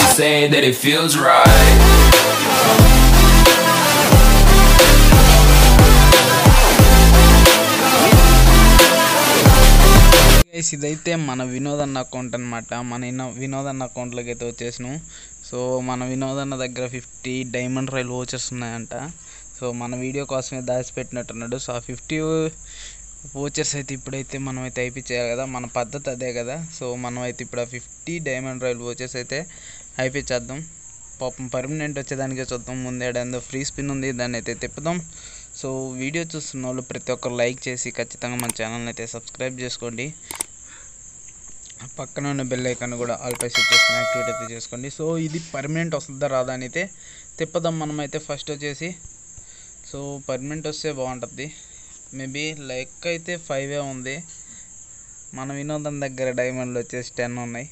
say that it feels right. Guys ఇదైతే మన వినోద్ అన్న అకౌంట్ అనమాట మన ఇన్న- వినోద్ అన్న అకౌంట్లోకి అయితే వచ్చేసినాం సో మన వినోద్ అన్న దగ్గర ఫిఫ్టీ డైమండ్ రైల్ ఓచర్స్ ఉన్నాయంట సో మన వీడియో కోసమే దాచిపెట్టినట్టున్నాడు సో ఆ ఫిఫ్టీ ఓచర్స్ అయితే ఇప్పుడైతే మనం అయితే అయిపించేయాలి కదా మన పద్ధతి అదే కదా సో మనం అయితే ఇప్పుడు ఆ ఫిఫ్టీ డైమండ్ రైల్ ఓచర్స్ అయితే అయిపించేద్దాం పాపం పర్మనెంట్ వచ్చేదానికే చూద్దాం ముందేడేందో ఫ్రీ స్పిన్ ఉంది దాన్ని అయితే తిప్పుదాం సో వీడియో చూస్తున్న వాళ్ళు ప్రతి ఒక్కరు లైక్ చేసి ఖచ్చితంగా మన ఛానల్ని అయితే సబ్స్క్రైబ్ చేసుకోండి పక్కన ఉన్న బెల్ ఐకాన్ కూడా ఆల్ పై సెట్ చేసుకుని యాక్టివేట్ అయితే చేసుకోండి సో ఇది పర్మనెంట్ వస్తుందా రాదా అని అయితే తిప్పదాం మనం అయితే ఫస్ట్ వచ్చేసి సో పర్మనెంట్ వస్తే బాగుంటుంది మేబీ లైక్ అయితే ఫైవే ఉంది మన వినోదం దగ్గర డైమండ్లు వచ్చేసి టెన్ ఉన్నాయి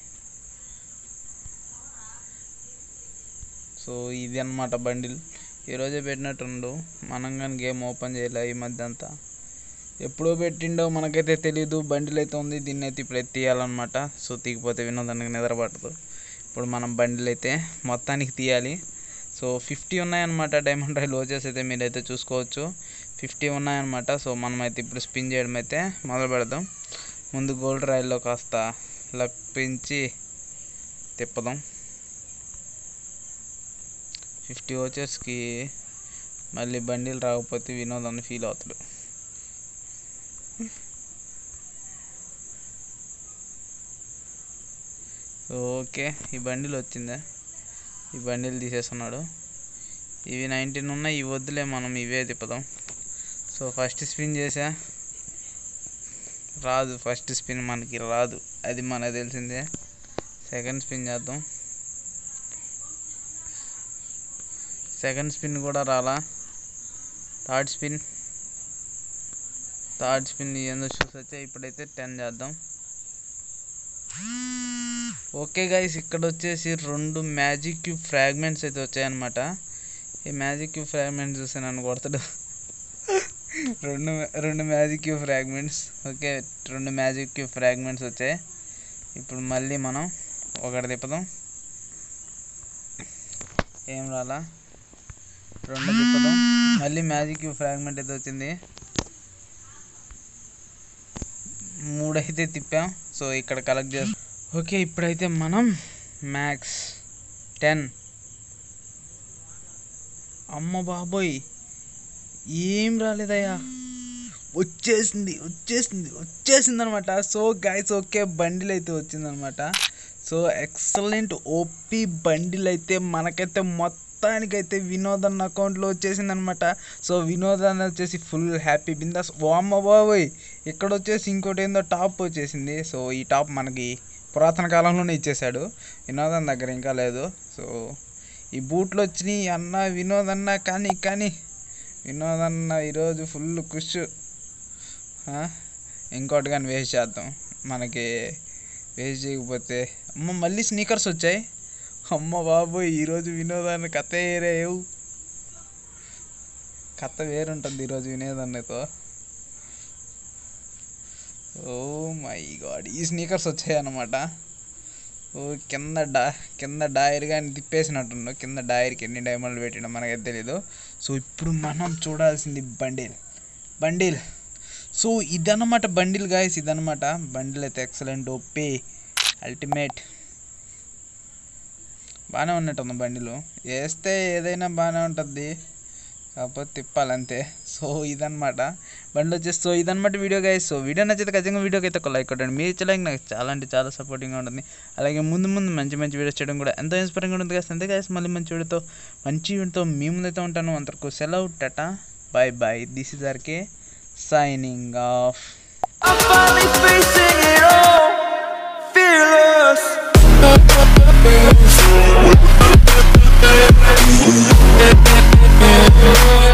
సో ఇది అన్నమాట బండిల్ ఈరోజే పెట్టినట్టుండు మనం కానీ గేమ్ ఓపెన్ చేయలే ఈ మధ్య అంతా ఎప్పుడో పెట్టిండో మనకైతే తెలీదు బండిల్ అయితే ఉంది దీన్ని అయితే ఇప్పుడు అయితే తీయాలన్నమాట సో తీయకపోతే వినోదానికి నిద్ర పట్టదు ఇప్పుడు మనం బండిల్ అయితే మొత్తానికి తీయాలి సో ఫిఫ్టీ ఉన్నాయన్నమాట డైమండ్ రైల్ వచ్చేసి అయితే మీరైతే చూసుకోవచ్చు ఫిఫ్టీ ఉన్నాయన్నమాట సో మనం అయితే ఇప్పుడు స్పిన్ చేయడం అయితే మొదలు పెడదాం ముందు గోల్డ్ రైల్లో కాస్త లక్ పెంచి తిప్పదాం ఫిఫ్టీ వచ్చేస్కి మళ్ళీ బండిలు రాకపోతే వినోద్ అని ఫీల్ అవుతాడు ఓకే ఈ బండిల్ వచ్చిందా ఈ బండిల్ తీసేస్తున్నాడు ఇవి నైన్టీన్ ఉన్నాయి ఇవి వద్దులే మనం ఇవే తిప్పుదాం సో ఫస్ట్ స్పిన్ చేసా రాదు ఫస్ట్ స్పిన్ మనకి రాదు అది మనకు తెలిసిందే సెకండ్ స్పిన్ చేద్దాం సెకండ్ స్పిన్ కూడా రాలా థర్డ్ స్పిన్ థర్డ్ స్పిన్ ఏందో చూసి వచ్చాయి ఇప్పుడైతే టెన్ చేద్దాం ఓకే గైస్ ఇక్కడ వచ్చేసి రెండు మ్యాజిక్ క్యూబ్ ఫ్రాగ్మెంట్స్ అయితే వచ్చాయన్నమాట ఈ మ్యాజిక్ క్యూబ్ ఫ్రాగ్మెంట్స్ చూసి నన్ను కొడతాడు రెండు రెండు మ్యాజిక్ క్యూబ్ ఫ్రాగ్మెంట్స్ ఓకే రెండు మ్యాజిక్ క్యూబ్ ఫ్రాగ్మెంట్స్ వచ్చాయి ఇప్పుడు మళ్ళీ మనం ఒకటి తిప్పుదాం ఏం రాలా రెండు తిప్పుదాం మళ్ళీ మ్యాజిక్ ఫ్రాగ్మెంట్ అయితే వచ్చింది మూడు అయితే తిప్పాం సో ఇక్కడ కలెక్ట్ చేస్తాం ఓకే ఇప్పుడైతే మనం మ్యాక్స్ టెన్ అమ్మ బాబోయ్ ఏం రాలేదయ్యా వచ్చేసింది వచ్చేసింది వచ్చేసింది అనమాట సో గాయస్ ఓకే బండిల్ అయితే వచ్చిందనమాట సో ఎక్సలెంట్ ఓపీ బండిల్ అయితే మనకైతే మొత్తానికైతే వినోద్ అన్న అకౌంట్లో వచ్చేసింది అనమాట సో వినోద్ అన్న వచ్చేసి ఫుల్ హ్యాపీ బిందాస్ ఓ అమ్మ బాబోయ్ ఇక్కడ వచ్చేసి ఇంకోటి ఏందో టాప్ వచ్చేసింది సో ఈ టాప్ మనకి పురాతన కాలంలోనే ఇచ్చేసాడు వినోద్ అన్న దగ్గర ఇంకా లేదు సో ఈ బూట్లు వచ్చినాయి అన్న వినోద్ అన్న కానీ కానీ వినోద్ అన్న ఈరోజు ఫుల్ ఖుష్ ఆ? ఇంకోటి కానీ వేస్ట్ చేద్దాం మనకి వేస్ట్ చేయకపోతే అమ్మ మళ్ళీ స్నీకర్స్ వచ్చాయి అమ్మ బాబోయ్ ఈరోజు వినోదాన్ని కథ వేరేవు కథ వేరుంటుంది ఈరోజు వినోదాన్నతో ఓ మై గాడ్ ఈ స్నీకర్స్ వచ్చాయి అన్నమాట ఓ కింద డా కింద డైర్ కానీ తిప్పేసినట్టుండు కింద డైర్కి ఎన్ని డైమండ్లు పెట్టినా మనకైతే తెలీదు సో ఇప్పుడు మనం చూడాల్సింది బండిల్ బండిల్ సో ఇదన్నమాట బండిల్ గాయస్ ఇదన్నమాట బండిల్ అయితే ఎక్సలెంట్ ఓపే అల్టిమేట్ బాగానే ఉన్నట్టుంది బండిలు వేస్తే ఏదైనా బాగానే ఉంటుంది కాకపోతే తిప్పాలంతే సో ఇదన్నమాట బండి వచ్చేసి సో ఇదన్నమాట వీడియో గైస్ సో వీడియో నచ్చితే ఖచ్చితంగా వీడియోకి అయితే ఒక లైక్ కొట్టండి మీరు ఇచ్చే లైక్ నాకు చాలా అంటే చాలా సపోర్టింగ్గా ఉంటుంది అలాగే ముందు ముందు మంచి మంచి వీడియోస్ చేయడం కూడా ఎంతో ఇన్స్పైరింగ్ ఉంటుంది కదా అంతే గైస్ మళ్ళీ మంచి వీడియోతో మంచి వీడియోతో మీ ముందైతే ఉంటాను అంతవరకు సెలవు tata bye bye this is RK signing off I'm finally facing it all, fearless. Yeah.